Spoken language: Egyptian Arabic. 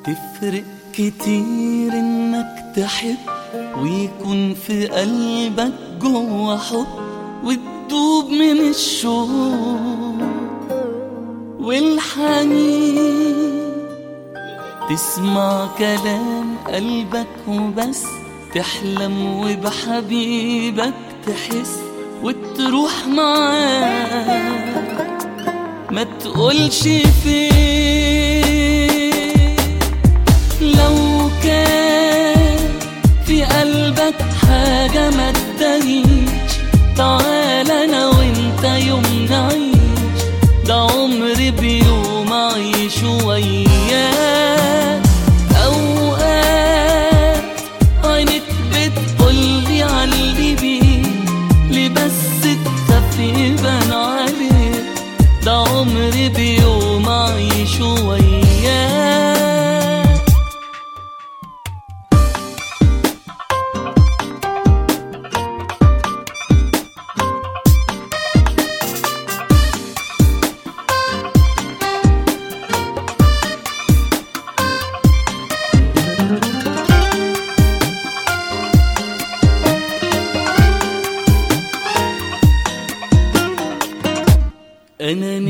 تفرق كتير انك تحب ويكون في قلبك جوا حب وتدوب من الشوق والحنين تسمع كلام قلبك وبس تحلم وبحبيبك تحس وتروح معاه ما تقولش فين لو كان في قلبك حاجة ما تداريش تعال انا وانت يوم نعيش ده عمر بيوم اعيش وياك اوقات عينك بتقولي عاللي بيه ليه بس تخاف يبان عليك ده عمر بيوم اعيش وياك انا